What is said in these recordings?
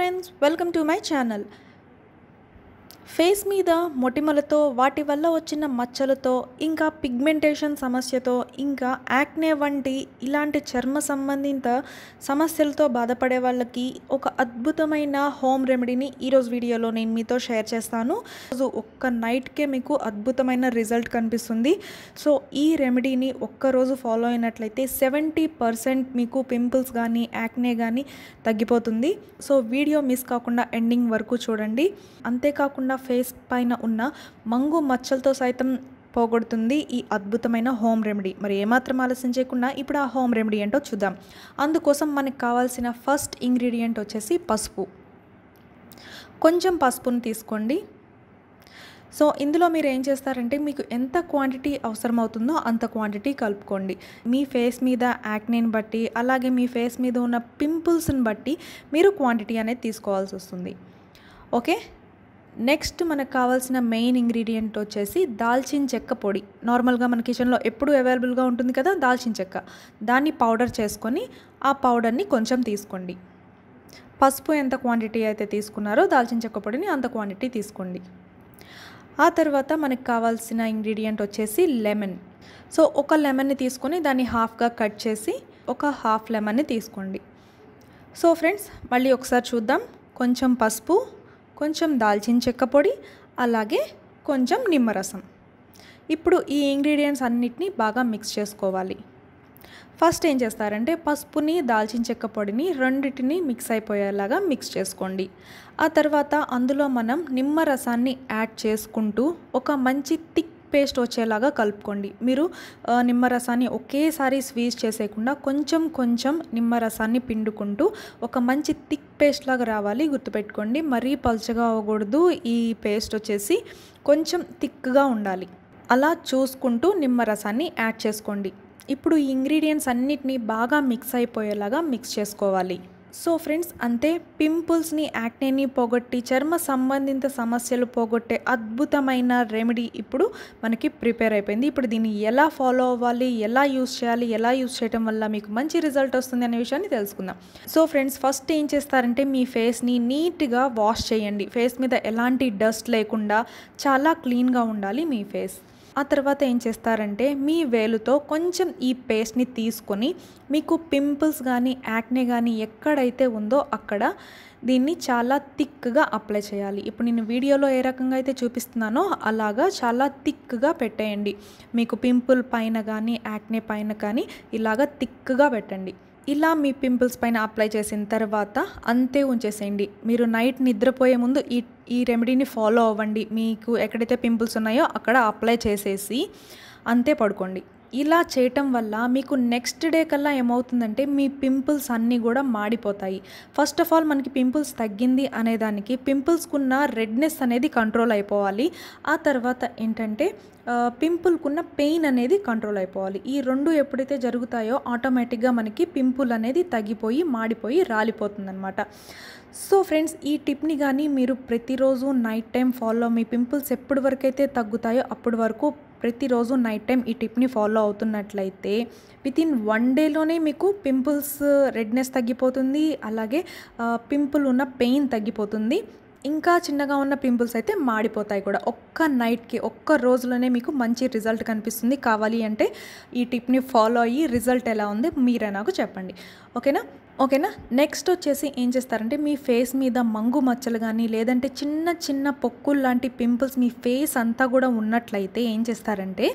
friends welcome to my channel face మీద మొటిమలతో వాటి వల్ల వచ్చిన మచ్చలతో ఇంకా పిగ్మెంటేషన్ సమస్యతో ఇంకా యాక్నే వంటి ఇలాంటి చర్మ సంబంధిత సమస్యలతో బాధపడే వాళ్ళకి ఒక అద్భుతమైన హోమ్ రెమెడీని ఈరోజు వీడియోలో నేను మీతో షేర్ చేస్తాను రోజు ఒక్క నైట్కే మీకు అద్భుతమైన రిజల్ట్ కనిపిస్తుంది సో ఈ రెమెడీని ఒక్కరోజు ఫాలో అయినట్లయితే సెవెంటీ పర్సెంట్ మీకు పింపుల్స్ కానీ యాక్నే కానీ తగ్గిపోతుంది సో వీడియో మిస్ కాకుండా ఎండింగ్ వరకు చూడండి అంతేకాకుండా ఫేస్ పైన ఉన్న మంగు మచ్చలతో సైతం పోగొడుతుంది ఈ అద్భుతమైన హోమ్ రెమెడీ మరి ఏమాత్రం ఆలస్యం చేయకుండా ఇప్పుడు ఆ హోమ్ రెమెడీ ఏంటో చూద్దాం అందుకోసం మనకు కావాల్సిన ఫస్ట్ ఇంగ్రీడియంట్ వచ్చేసి పసుపు కొంచెం పసుపుని తీసుకోండి సో ఇందులో మీరు ఏం చేస్తారంటే మీకు ఎంత క్వాంటిటీ అవసరమవుతుందో అంత క్వాంటిటీ కలుపుకోండి మీ ఫేస్ మీద యాక్నేని బట్టి అలాగే మీ ఫేస్ మీద ఉన్న పింపుల్స్ని బట్టి మీరు క్వాంటిటీ అనేది తీసుకోవాల్సి వస్తుంది ఓకే నెక్స్ట్ మనకు కావాల్సిన మెయిన్ ఇంగ్రీడియంట్ వచ్చేసి దాల్చిన చెక్క పొడి నార్మల్గా మన కిచెన్లో ఎప్పుడు అవైలబుల్గా ఉంటుంది కదా దాల్చిన చెక్క దాన్ని పౌడర్ చేసుకొని ఆ పౌడర్ని కొంచెం తీసుకోండి పసుపు ఎంత క్వాంటిటీ అయితే తీసుకున్నారో దాల్చిన చెక్క పొడిని అంత క్వాంటిటీ తీసుకోండి ఆ తర్వాత మనకు కావాల్సిన ఇంగ్రీడియంట్ వచ్చేసి లెమన్ సో ఒక లెమన్ని తీసుకొని దాన్ని హాఫ్గా కట్ చేసి ఒక హాఫ్ లెమన్ని తీసుకోండి సో ఫ్రెండ్స్ మళ్ళీ ఒకసారి చూద్దాం కొంచెం పసుపు కొంచెం దాల్చిన చెక్క పొడి అలాగే కొంచెం నిమ్మరసం ఇప్పుడు ఈ ఇంగ్రీడియంట్స్ అన్నిటినీ బాగా మిక్స్ చేసుకోవాలి ఫస్ట్ ఏం చేస్తారంటే పసుపుని దాల్చిన చెక్క పొడిని రెండింటిని మిక్స్ అయిపోయేలాగా మిక్స్ చేసుకోండి ఆ తర్వాత అందులో మనం నిమ్మ రసాన్ని యాడ్ చేసుకుంటూ ఒక మంచి థిక్ పేస్ట్ వచ్చేలాగా కలుపుకోండి మీరు నిమ్మరసాన్ని ఒకేసారి స్వీజ్ చేసేయకుండా కొంచెం కొంచెం నిమ్మరసాన్ని పిండుకుంటూ ఒక మంచి థిక్ పేస్ట్ లాగా రావాలి గుర్తుపెట్టుకోండి మరీ పలుచగా అవ్వకూడదు ఈ పేస్ట్ వచ్చేసి కొంచెం థిక్గా ఉండాలి అలా చూసుకుంటూ నిమ్మరసాన్ని యాడ్ చేసుకోండి ఇప్పుడు ఈ ఇంగ్రీడియంట్స్ అన్నిటినీ బాగా మిక్స్ అయిపోయేలాగా మిక్స్ చేసుకోవాలి సో ఫ్రెండ్స్ అంతే పింపుల్స్ని యాక్నేని పోగొట్టి చర్మ సంబంధిత సమస్యలు పోగొట్టే అద్భుతమైన రెమెడీ ఇప్పుడు మనకి ప్రిపేర్ అయిపోయింది ఇప్పుడు దీన్ని ఎలా ఫాలో అవ్వాలి ఎలా యూస్ చేయాలి ఎలా యూస్ చేయడం వల్ల మీకు మంచి రిజల్ట్ వస్తుంది అనే విషయాన్ని తెలుసుకుందాం సో ఫ్రెండ్స్ ఫస్ట్ ఏం చేస్తారంటే మీ ఫేస్ని నీట్గా వాష్ చేయండి ఫేస్ మీద ఎలాంటి డస్ట్ లేకుండా చాలా క్లీన్గా ఉండాలి మీ ఫేస్ ఆ తర్వాత ఏం చేస్తారంటే మీ వేలుతో కొంచెం ఈ పేస్ట్ని తీసుకొని మీకు పింపుల్స్ కానీ యాక్నే కానీ ఎక్కడైతే ఉందో అక్కడ దీన్ని చాలా థిక్గా అప్లై చేయాలి ఇప్పుడు నేను వీడియోలో ఏ రకంగా అయితే చూపిస్తున్నానో అలాగా చాలా థిక్గా పెట్టేయండి మీకు పింపుల్ పైన కానీ యాక్నే పైన కానీ ఇలాగా థిక్గా పెట్టండి ఇలా మీ పింపుల్స్ పైన అప్లై చేసిన తర్వాత అంతే ఉంచేసేయండి మీరు నైట్ నిద్రపోయే ముందు ఈ ఈ రెమెడీని ఫాలో అవ్వండి మీకు ఎక్కడైతే పింపుల్స్ ఉన్నాయో అక్కడ అప్లై చేసేసి అంతే పడుకోండి ఇలా చేయటం వల్ల మీకు నెక్స్ట్ డే కల్లా ఏమవుతుందంటే మీ పింపుల్స్ అన్నీ కూడా మాడిపోతాయి ఫస్ట్ ఆఫ్ ఆల్ మనకి పింపుల్స్ తగ్గింది అనేదానికి పింపుల్స్కున్న రెడ్నెస్ అనేది కంట్రోల్ అయిపోవాలి ఆ తర్వాత ఏంటంటే పింపుల్కున్న పెయిన్ అనేది కంట్రోల్ అయిపోవాలి ఈ రెండు ఎప్పుడైతే జరుగుతాయో ఆటోమేటిక్గా మనకి పింపుల్ అనేది తగ్గిపోయి మాడిపోయి రాలిపోతుందన్నమాట సో ఫ్రెండ్స్ ఈ టిప్ని కానీ మీరు ప్రతిరోజు నైట్ టైం ఫాలో మీ పింపుల్స్ ఎప్పటి వరకు అయితే తగ్గుతాయో అప్పటి వరకు ప్రతిరోజు నైట్ టైం ఈ టిప్ని ఫాలో అవుతున్నట్లయితే విత్ ఇన్ వన్ డేలోనే మీకు పింపుల్స్ రెడ్నెస్ తగ్గిపోతుంది అలాగే పింపుల్ ఉన్న పెయిన్ తగ్గిపోతుంది ఇంకా చిన్నగా ఉన్న పింపుల్స్ అయితే మాడిపోతాయి కూడా ఒక్క నైట్కి ఒక్క రోజులోనే మీకు మంచి రిజల్ట్ కనిపిస్తుంది కావాలి అంటే ఈ టిప్ని ఫాలో అయ్యి రిజల్ట్ ఎలా ఉంది మీరే నాకు చెప్పండి ఓకేనా ఓకేనా నెక్స్ట్ వచ్చేసి ఏం చేస్తారంటే మీ ఫేస్ మీద మంగు మచ్చలు కానీ లేదంటే చిన్న చిన్న పొక్కులు లాంటి పింపుల్స్ మీ ఫేస్ అంతా కూడా ఉన్నట్లయితే ఏం చేస్తారంటే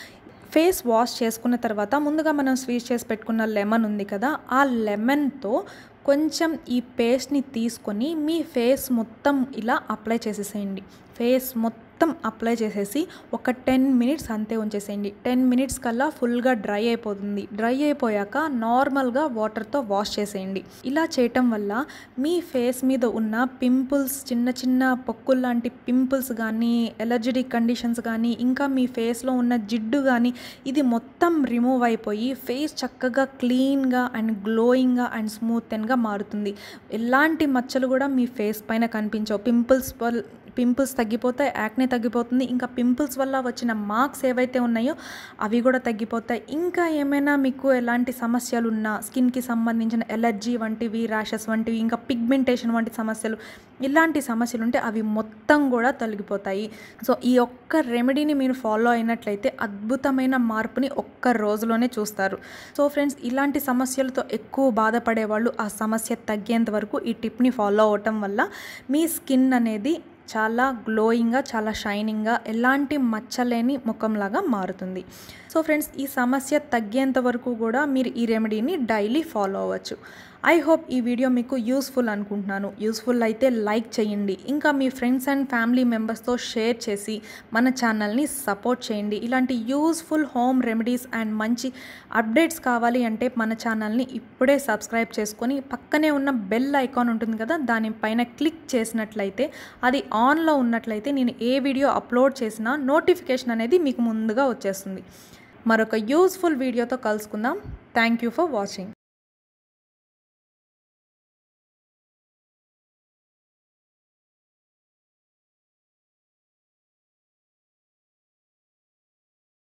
ఫేస్ వాష్ చేసుకున్న తర్వాత ముందుగా మనం స్వీట్ చేసి పెట్టుకున్న లెమన్ ఉంది కదా ఆ లెమన్తో కొంచెం ఈ పేస్ట్ని తీసుకొని మీ ఫేస్ మొత్తం ఇలా అప్లై చేసేసేయండి ఫేస్ మొత్తం అప్లై చేసేసి ఒక టెన్ మినిట్స్ అంతే ఉంచేసేయండి టెన్ మినిట్స్ కల్లా ఫుల్గా డ్రై అయిపోతుంది డ్రై అయిపోయాక నార్మల్గా వాటర్తో వాష్ చేసేయండి ఇలా చేయటం వల్ల మీ ఫేస్ మీద ఉన్న పింపుల్స్ చిన్న చిన్న పొక్కులు లాంటి పింపుల్స్ కానీ ఎలర్జెటిక్ కండిషన్స్ కానీ ఇంకా మీ ఫేస్లో ఉన్న జిడ్డు కానీ ఇది మొత్తం రిమూవ్ అయిపోయి ఫేస్ చక్కగా క్లీన్గా అండ్ గ్లోయింగ్గా అండ్ స్మూత్ అండ్గా మారుతుంది ఎలాంటి మచ్చలు కూడా మీ ఫేస్ పైన కనిపించవు పింపుల్స్ పింపుల్స్ తగ్గిపోతాయి యాక్నే తగ్గిపోతుంది ఇంకా పింపుల్స్ వల్ల వచ్చిన మార్క్స్ ఏవైతే ఉన్నాయో అవి కూడా తగ్గిపోతాయి ఇంకా ఏమైనా మీకు ఎలాంటి సమస్యలు ఉన్నా స్కిన్కి సంబంధించిన ఎలర్జీ వంటివి ర్యాషెస్ వంటివి ఇంకా పిగ్మెంటేషన్ వంటి సమస్యలు ఇలాంటి సమస్యలు ఉంటే అవి మొత్తం కూడా తొలగిపోతాయి సో ఈ ఒక్క రెమెడీని మీరు ఫాలో అయినట్లయితే అద్భుతమైన మార్పుని ఒక్క రోజులోనే చూస్తారు సో ఫ్రెండ్స్ ఇలాంటి సమస్యలతో ఎక్కువ బాధపడే వాళ్ళు ఆ సమస్య తగ్గేంత వరకు ఈ టిప్ని ఫాలో అవటం వల్ల మీ స్కిన్ అనేది చాలా గ్లోయింగ్గా చాలా షైనింగ్గా ఎలాంటి మచ్చలేని ముఖంలాగా మారుతుంది సో ఫ్రెండ్స్ ఈ సమస్య తగ్గేంత వరకు కూడా మీరు ఈ రెమెడీని డైలీ ఫాలో అవ్వచ్చు ఐ హోప్ ఈ వీడియో మీకు యూస్ఫుల్ అనుకుంటున్నాను యూస్ఫుల్ అయితే లైక్ చేయండి ఇంకా మీ ఫ్రెండ్స్ అండ్ ఫ్యామిలీ మెంబర్స్తో షేర్ చేసి మన ఛానల్ని సపోర్ట్ చేయండి ఇలాంటి యూస్ఫుల్ హోమ్ రెమెడీస్ అండ్ మంచి అప్డేట్స్ కావాలి అంటే మన ఛానల్ని ఇప్పుడే సబ్స్క్రైబ్ చేసుకొని పక్కనే ఉన్న బెల్ ఐకాన్ ఉంటుంది కదా దానిపైన క్లిక్ చేసినట్లయితే అది ఆన్లో ఉన్నట్లయితే నేను ఏ వీడియో అప్లోడ్ చేసినా నోటిఫికేషన్ అనేది మీకు ముందుగా వచ్చేస్తుంది మరొక యూస్ఫుల్ వీడియోతో కలుసుకుందాం థ్యాంక్ యూ ఫర్ వాచింగ్